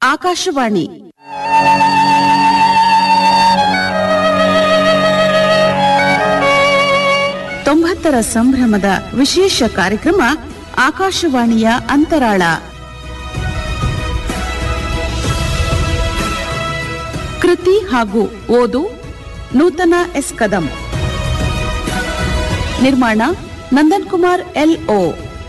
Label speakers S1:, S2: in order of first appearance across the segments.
S1: ಆಕಾಶವಾಣಿ ತೊಂಬತ್ತರ ಸಂಭ್ರಮದ ವಿಶೇಷ ಕಾರ್ಯಕ್ರಮ ಆಕಾಶವಾಣಿಯ ಅಂತರಾಳ ಕೃತಿ ಹಾಗೂ ಓದು ನೂತನ ಎಸ್ ಕದಂ ನಿರ್ಮಾಣ ನಂದನ್ ಕುಮಾರ್ ಎಲ್ ಓ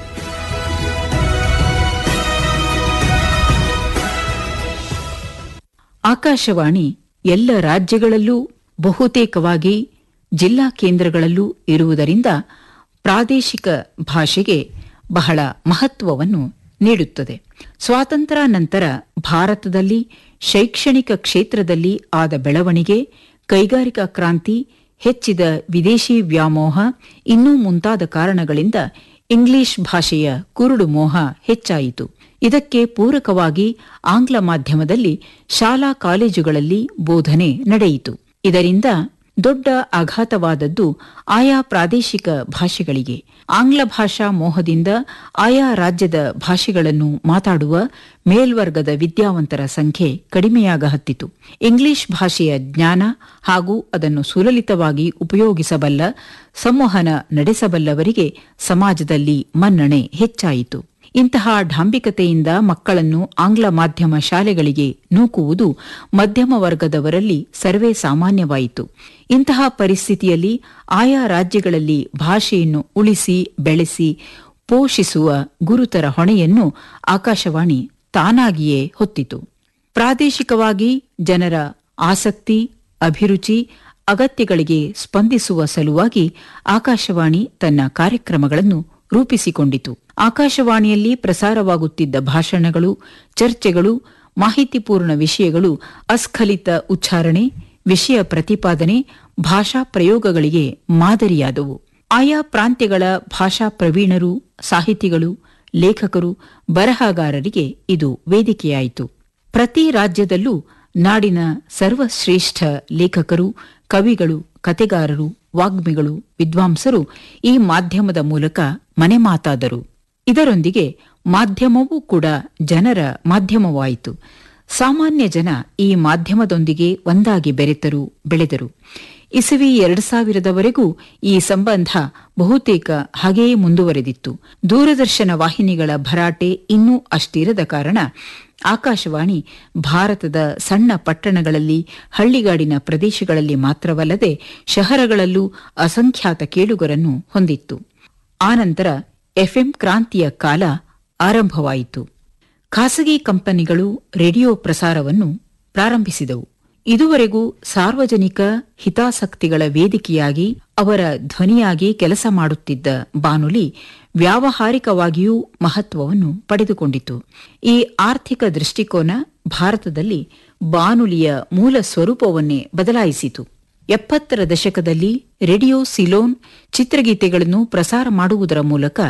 S2: ಆಕಾಶವಾಣಿ ಎಲ್ಲ ರಾಜ್ಯಗಳಲ್ಲೂ ಬಹುತೇಕವಾಗಿ ಜಿಲ್ಲಾ ಕೇಂದ್ರಗಳಲ್ಲೂ ಇರುವುದರಿಂದ ಪ್ರಾದೇಶಿಕ ಭಾಷೆಗೆ ಬಹಳ ಮಹತ್ವವನ್ನು ನೀಡುತ್ತದೆ ಸ್ವಾತಂತ್ರ್ಯ ನಂತರ ಭಾರತದಲ್ಲಿ ಶೈಕ್ಷಣಿಕ ಕ್ಷೇತ್ರದಲ್ಲಿ ಆದ ಬೆಳವಣಿಗೆ ಕೈಗಾರಿಕಾ ಕ್ರಾಂತಿ ಹೆಚ್ಚಿದ ವಿದೇಶಿ ವ್ಯಾಮೋಹ ಇನ್ನೂ ಮುಂತಾದ ಕಾರಣಗಳಿಂದ ಇಂಗ್ಲಿಷ್ ಭಾಷೆಯ ಕುರುಡು ಮೋಹ ಹೆಚ್ಚಾಯಿತು ಇದಕ್ಕೆ ಪೂರಕವಾಗಿ ಆಂಗ್ಲ ಮಾಧ್ಯಮದಲ್ಲಿ ಶಾಲಾ ಕಾಲೇಜುಗಳಲ್ಲಿ ಬೋಧನೆ ನಡೆಯಿತು ಇದರಿಂದ ದೊಡ್ಡ ಆಘಾತವಾದದ್ದು ಆಯಾ ಪ್ರಾದೇಶಿಕ ಭಾಷೆಗಳಿಗೆ ಆಂಗ್ಲ ಭಾಷಾ ಮೋಹದಿಂದ ಆಯಾ ರಾಜ್ಯದ ಭಾಷೆಗಳನ್ನು ಮಾತಾಡುವ ಮೇಲ್ವರ್ಗದ ವಿದ್ಯಾವಂತರ ಸಂಖ್ಯೆ ಕಡಿಮೆಯಾಗ ಹತ್ತಿತು ಇಂಗ್ಲಿಷ್ ಭಾಷೆಯ ಜ್ಞಾನ ಹಾಗೂ ಅದನ್ನು ಸುಲಲಿತವಾಗಿ ಉಪಯೋಗಿಸಬಲ್ಲ ಸಂವಹನ ನಡೆಸಬಲ್ಲವರಿಗೆ ಸಮಾಜದಲ್ಲಿ ಮನ್ನಣೆ ಹೆಚ್ಚಾಯಿತು ಇಂತಹ ಢಾಂಬಿಕತೆಯಿಂದ ಮಕ್ಕಳನ್ನು ಆಂಗ್ಲ ಮಾಧ್ಯಮ ಶಾಲೆಗಳಿಗೆ ನೂಕುವುದು ಮಧ್ಯಮ ವರ್ಗದವರಲ್ಲಿ ಸರ್ವೇ ಸಾಮಾನ್ಯವಾಯಿತು ಇಂತಹ ಪರಿಸ್ಥಿತಿಯಲ್ಲಿ ಆಯಾ ರಾಜ್ಯಗಳಲ್ಲಿ ಭಾಷೆಯನ್ನು ಉಳಿಸಿ ಬೆಳೆಸಿ ಪೋಷಿಸುವ ಗುರುತರ ಹೊಣೆಯನ್ನು ಆಕಾಶವಾಣಿ ತಾನಾಗಿಯೇ ಹೊತ್ತಿತು ಪ್ರಾದೇಶಿಕವಾಗಿ ಜನರ ಆಸಕ್ತಿ ಅಭಿರುಚಿ ಅಗತ್ಯಗಳಿಗೆ ಸ್ಪಂದಿಸುವ ಸಲುವಾಗಿ ಆಕಾಶವಾಣಿ ತನ್ನ ಕಾರ್ಯಕ್ರಮಗಳನ್ನು ರೂಪಿಸಿಕೊಂಡಿತು ಆಕಾಶವಾಣಿಯಲ್ಲಿ ಪ್ರಸಾರವಾಗುತ್ತಿದ್ದ ಭಾಷಣಗಳು ಚರ್ಚೆಗಳು ಮಾಹಿತಿಪೂರ್ಣ ವಿಷಯಗಳು ಅಸ್ಖಲಿತ ಉಚ್ಚಾರಣೆ ವಿಷಯ ಪ್ರತಿಪಾದನೆ ಭಾಷಾ ಪ್ರಯೋಗಗಳಿಗೆ ಮಾದರಿಯಾದವು ಆಯಾ ಪ್ರಾಂತ್ಯಗಳ ಭಾಷಾ ಪ್ರವೀಣರು ಸಾಹಿತಿಗಳು ಲೇಖಕರು ಬರಹಗಾರರಿಗೆ ಇದು ವೇದಿಕೆಯಾಯಿತು ಪ್ರತಿ ರಾಜ್ಯದಲ್ಲೂ ನಾಡಿನ ಸರ್ವಶ್ರೇಷ್ಠ ಲೇಖಕರು ಕವಿಗಳು ಕತೆಗಾರರು ವಾಗ್ಮಿಗಳು ವಿದ್ವಾಂಸರು ಈ ಮಾಧ್ಯಮದ ಮೂಲಕ ಮನೆ ಮಾತಾದರು ಇದರೊಂದಿಗೆ ಮಾಧ್ಯಮವೂ ಕೂಡ ಜನರ ಮಾಧ್ಯಮವಾಯಿತು ಸಾಮಾನ್ಯ ಜನ ಈ ಮಾಧ್ಯಮದೊಂದಿಗೆ ಒಂದಾಗಿ ಬೆರೆತರು ಬೆಳೆದರು ಇಸವಿ ಎರಡು ಸಾವಿರದವರೆಗೂ ಈ ಸಂಬಂಧ ಬಹುತೇಕ ಹಾಗೆಯೇ ಮುಂದುವರೆದಿತ್ತು ದೂರದರ್ಶನ ವಾಹಿನಿಗಳ ಭರಾಟೆ ಇನ್ನೂ ಅಷ್ಟಿರದ ಕಾರಣ ಆಕಾಶವಾಣಿ ಭಾರತದ ಸಣ್ಣ ಪಟ್ಟಣಗಳಲ್ಲಿ ಹಳ್ಳಿಗಾಡಿನ ಪ್ರದೇಶಗಳಲ್ಲಿ ಮಾತ್ರವಲ್ಲದೆ ಶಹರಗಳಲ್ಲೂ ಅಸಂಖ್ಯಾತ ಕೇಳುಗರನ್ನು ಹೊಂದಿತ್ತು ಆನಂತರ ಎಫ್ಎಂ ಕ್ರಾಂತಿಯ ಕಾಲ ಆರಂಭವಾಯಿತು ಖಾಸಗಿ ಕಂಪನಿಗಳು ರೇಡಿಯೋ ಪ್ರಸಾರವನ್ನು ಪ್ರಾರಂಭಿಸಿದವು ಇದುವರೆಗೂ ಸಾರ್ವಜನಿಕ ಹಿತಾಸಕ್ತಿಗಳ ವೇದಿಕೆಯಾಗಿ ಅವರ ಧ್ವನಿಯಾಗಿ ಕೆಲಸ ಮಾಡುತ್ತಿದ್ದ ಬಾನುಲಿ ವ್ಯಾವಹಾರಿಕವಾಗಿಯೂ ಮಹತ್ವವನ್ನು ಪಡೆದುಕೊಂಡಿತು ಈ ಆರ್ಥಿಕ ದೃಷ್ಟಿಕೋನ ಭಾರತದಲ್ಲಿ ಬಾನುಲಿಯ ಮೂಲ ಸ್ವರೂಪವನ್ನೇ ಬದಲಾಯಿಸಿತು ಎಪ್ಪತ್ತರ ದಶಕದಲ್ಲಿ ರೇಡಿಯೋ ಸಿಲೋನ್ ಚಿತ್ರಗೀತೆಗಳನ್ನು ಪ್ರಸಾರ ಮಾಡುವುದರ ಮೂಲಕ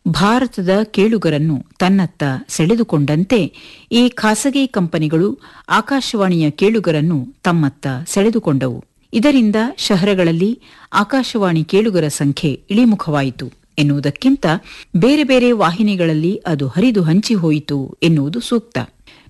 S2: ಭಾರತದ ಕೇಳುಗರನ್ನು ತನ್ನತ್ತ ಸೆಳೆದುಕೊಂಡಂತೆ ಈ ಖಾಸಗಿ ಕಂಪನಿಗಳು ಆಕಾಶವಾಣಿಯ ಕೇಳುಗರನ್ನು ತಮ್ಮತ್ತ ಸೆಳೆದುಕೊಂಡವು ಇದರಿಂದ ಶಹರಗಳಲ್ಲಿ ಆಕಾಶವಾಣಿ ಕೇಳುಗರ ಸಂಖ್ಯೆ ಇಳಿಮುಖವಾಯಿತು ಎನ್ನುವುದಕ್ಕಿಂತ ಬೇರೆ ಬೇರೆ ವಾಹಿನಿಗಳಲ್ಲಿ ಅದು ಹರಿದು ಹಂಚಿಹೋಯಿತು ಎನ್ನುವುದು ಸೂಕ್ತ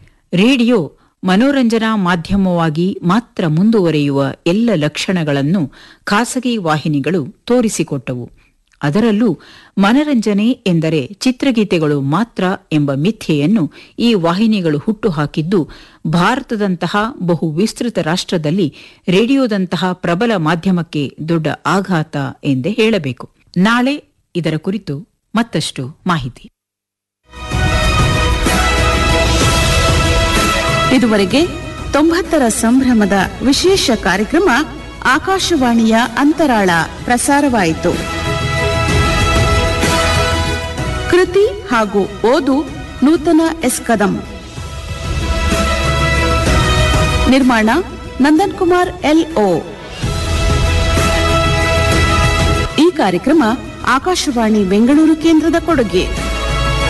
S2: ರೇಡಿಯೋ ಮನೋರಂಜನಾ ಮಾಧ್ಯಮವಾಗಿ ಮಾತ್ರ ಮುಂದುವರೆಯುವ ಎಲ್ಲ ಲಕ್ಷಣಗಳನ್ನು ಖಾಸಗಿ ವಾಹಿನಿಗಳು ತೋರಿಸಿಕೊಟ್ಟವು ಅದರಲ್ಲೂ ಮನರಂಜನೆ ಎಂದರೆ ಚಿತ್ರಗೀತೆಗಳು ಮಾತ್ರ ಎಂಬ ಮಿಥ್ಯೆಯನ್ನು ಈ ವಾಹಿನಿಗಳು ಹುಟ್ಟುಹಾಕಿದ್ದು ಭಾರತದಂತಹ ಬಹು ವಿಸ್ತೃತ ರಾಷ್ಟ್ರದಲ್ಲಿ ರೇಡಿಯೋದಂತಹ ಪ್ರಬಲ ಮಾಧ್ಯಮಕ್ಕೆ ದೊಡ್ಡ ಆಘಾತ ಎಂದೇ ಹೇಳಬೇಕು ನಾಳೆ ಇದರ ಕುರಿತು ಮತ್ತಷ್ಟು ಮಾಹಿತಿ
S1: ಇದುವರೆಗೆ ತೊಂಬತ್ತರ ಸಂಭ್ರಮದ ವಿಶೇಷ ಕಾರ್ಯಕ್ರಮ ಆಕಾಶವಾಣಿಯ ಅಂತರಾಳ ಪ್ರಸಾರವಾಯಿತು ಕೃತಿ ಹಾಗೂ ಓದು ನೂತನ ಎಸ್ ಕದಂ ನಿರ್ಮಾಣ ನಂದನ್ ಕುಮಾರ್ ಎಲ್ ಓ ಈ ಕಾರ್ಯಕ್ರಮ ಆಕಾಶವಾಣಿ ಬೆಂಗಳೂರು ಕೇಂದ್ರದ ಕೊಡುಗೆ